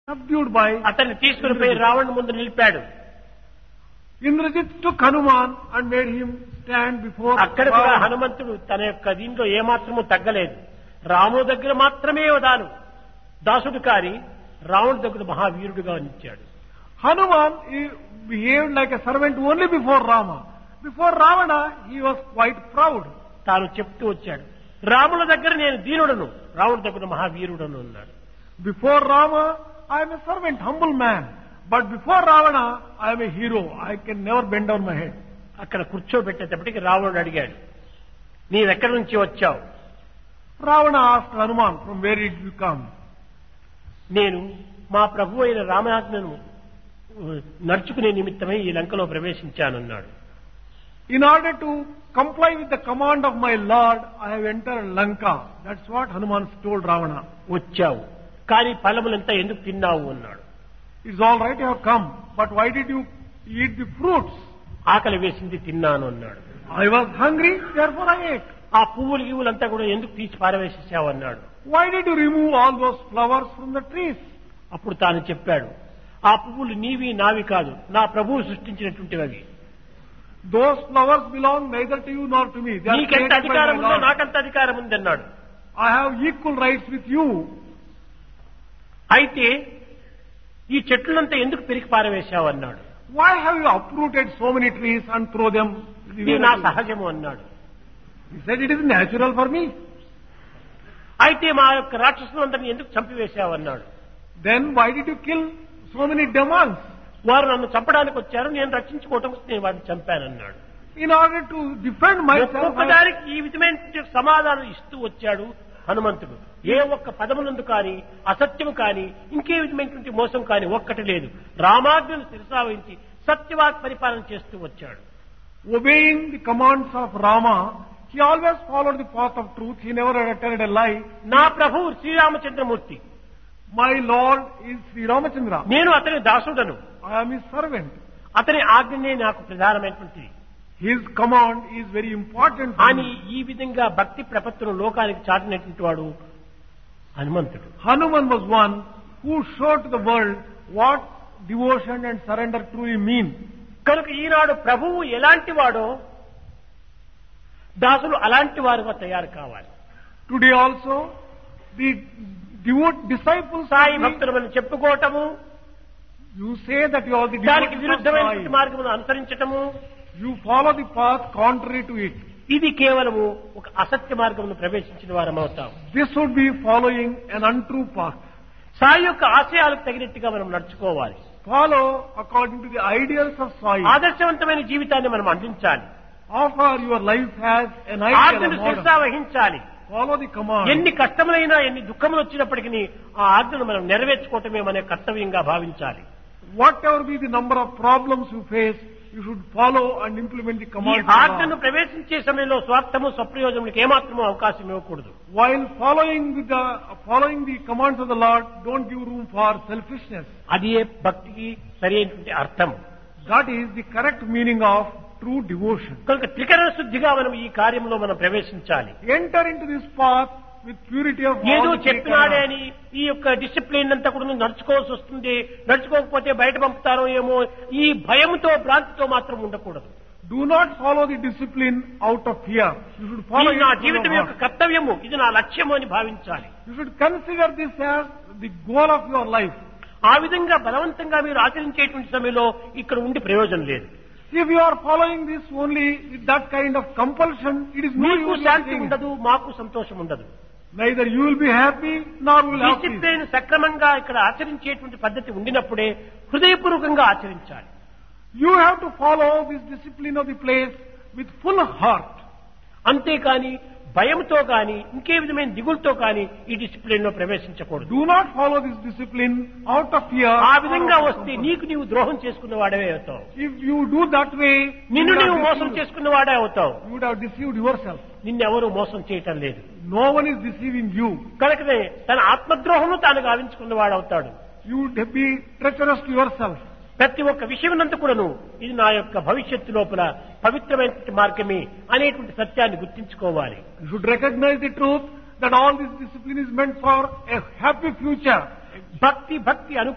subdued by అతన్ని తీసుకుని పోయి రావణ్ ముందు నిలిపాడు Indrajit took Hanuman and made him stand before అక్కడ కూడా Ravana. హనుమంతుడు తన యొక్క దీంట్లో ఏమాత్రము తగ్గలేదు రాముడు దగ్గర మాత్రమే దాను దాసుడు కాని రావణుడి దగ్గర మహావీరుడుగా నిలిచాడు Hanuman he behaved like a servant only before Rama. Before Ravana, he was quite proud. తాను చెప్తూ వచ్చాడు రాముల దగ్గర నేను దీనుడను రావణుడి దగ్గర మహావీరుడను అన్నాడు Before Rama, I am a servant, humble man. But before Ravana, I am a hero. I can never bend down my head. అక్కడ కూర్చోబెట్టేటప్పటికి రావణుడు అడిగాడు నీవెక్కడి నుంచి వచ్చావు Ravana asked Hanuman, from where did you come? నేను మా ప్రభు అయిన రామనాథ్ను నడుచుకునే నిమిత్తమై ఈ లంకలో ప్రవేశించానన్నాడు In order to comply with the command of my Lord, I have entered Lanka. That's what Hanuman told Ravana. వచ్చావు కానీ ఫలములంతా ఎందుకు తిన్నావు అన్నాడు It's all right, you have come. But why did you eat the fruits? ఆకలి వేసింది తిన్నాను అన్నాడు I was hungry, therefore I ate. ఆ పువ్వులు గివ్వులంతా కూడా ఎందుకు తీసి పారవేసేసావు అన్నాడు Why did you remove all those flowers from the trees? అప్పుడు తాను చెప్పాడు ఆ పువ్వులు నీవి నావి కాదు నా ప్రభువు సృష్టించినటువంటివి అవి Those flowers belong neither to you nor to me. They are నీకెంత created by అధికారం my ఉందో Lord. నాకంత అధికారం ఉంది అన్నాడు I have equal rights with you. అయితే ఈ చెట్లంతా ఎందుకు పెరిగి పారవేశావు అన్నాడు Why have you uprooted so many trees and throw them? the ఇది way నా that you- సహజము అన్నాడు He said it is natural for me. అయితే మా యొక్క రాక్షసులందరినీ ఎందుకు చంపివేశావు అన్నాడు Then why did you kill so many demons? వారు నన్ను చంపడానికి వచ్చారు నేను రక్షించుకోవటం కోసం నేను వారిని చంపానన్నాడు In order to defend myself, I- ఒక్కొక్కదానికి ఈ విధమైన సమాధానం ఇస్తూ వచ్చాడు హనుమంతుడు ఏ ఒక్క పదమునందు కాని అసత్యము కాని ఇంకే విధమైనటువంటి మోసం కాని ఒక్కటి లేదు రామాజ్ఞను శిరసావహించి సత్యవాక్ పరిపాలన చేస్తూ వచ్చాడు obeying the commands of Rama, he always followed the path of truth. He never uttered a lie. నా ప్రభువు Sriramachandramurthy My Lord is Sri Ramachandra. నేను అతని దాసుడను I am his servant. అతని ఆజ్ఞనే నాకు ప్రధానమైనటువంటిది His command is very important for అని me. ఈ విధంగా భక్తి ప్రపత్తును లోకానికి చాటినటువంటి వాడు హనుమంతుడు Hanuman was one who showed to the world what devotion and surrender truly mean. కనుక ఈనాడు ప్రభువు ఎలాంటి వాడో దాసులు అలాంటి వారుగా తయారు కావాలి Today also, the devout disciples, Sai of the- భక్తులు మనం చెప్పుకోవటము you say that you are the దానికి devotees of విరుద్ధమైనటువంటి Sai. మార్గమును అనుసరించటము You follow the path contrary to it. ఇది కేవలము ఒక అసత్య మార్గమును ప్రవేశించిన వారం అవుతాం This would be following an untrue path. Sai యొక్క ఆశయాలకు తగినట్టుగా మనం నడుచుకోవాలి Follow according to the ideals of Sai. ఆదర్శవంతమైన జీవితాన్ని మనం అందించాలి Offer your life as an ideal, a ఆజ్ఞను model. శిరసా వహించాలి Follow the command. ఎన్ని కష్టములైనా ఎన్ని దుఃఖములు వచ్చినప్పటికీ ఆ ఆజ్ఞను మనం నెరవేర్చుకోవటమే మన కర్తవ్యంగా భావించాలి Whatever be the number of problems you face, you should follow and implement the ఈ commands of ఆజ్ఞను Allah. ప్రవేశించే సమయంలో స్వార్థము స్వప్రయోజనములకు ఏమాత్రమూ అవకాశం ఇవ్వకూడదు While following with the following the commands of the Lord, don't give room for selfishness. అది భక్తికి సరైనటువంటి అర్థం That is the correct meaning of true devotion. కనుక త్రికరణ శుద్ధిగా మనం ఈ కార్యంలో మనం ప్రవేశించాలి Enter into this path with purity of ఏదో all the three చెప్పినాడే karmas. అని ఈ యొక్క డిసిప్లిన్ అంతా కూడా నడుచుకోవాల్సి వస్తుంది నడుచుకోకపోతే బయట పంపుతారో ఏమో ఈ భయంతో భ్రాంతితో మాత్రం ఉండకూడదు Do not follow the discipline out of fear. You should follow ఇది it నా from జీవితం the యొక్క heart. కర్తవ్యము ఇది నా లక్ష్యము అని భావించాలి You should consider this as the goal of your life. ఆ విధంగా బలవంతంగా మీరు ఆచరించేటువంటి సమయంలో ఇక్కడ ఉండి ప్రయోజనం లేదు If you are following this only with that kind of compulsion, it is no మీకు use శాంతి saying. ఉండదు మాకు సంతోషం ఉండదు Neither you will be happy nor will have peace. Discipline సక్రమంగా ఇక్కడ ఆచరించేటువంటి పద్ధతి ఉండినప్పుడే హృదయపూర్వకంగా ఆచరించాలి You have to follow this discipline of the place with full heart. అంతేకాని భయంతో కాని ఇంకే విధమైన దిగులతో కాని ఈ డిసిప్లిన్ లో ప్రవేశించకూడదు Do not follow this discipline out of fear. ఆ or విధంగా out of వస్తే compulsion. నీకు నీవు ద్రోహం చేసుకున్న వాడవే అవుతావు If you do that way, you నిన్ను would, నీవు have మోసం deceived, చేసుకున్న వాడే అవుతావు you would have deceived yourself. నిన్నెవరూ మోసం చేయటం లేదు No one is deceiving you. కనుకనే తన ఆత్మద్రోహము తాను గావించుకున్న వాడవుతాడు You would be treacherous to yourself. ప్రతి ఒక్క విషయమునంత కూడాను ఇది నా యొక్క భవిష్యత్తు లోపల పవిత్రమైనటువంటి మార్గమే అనేటువంటి సత్యాన్ని గుర్తించుకోవాలి You should recognize the truth that all this discipline is meant for a happy future. భక్తి భక్తి అను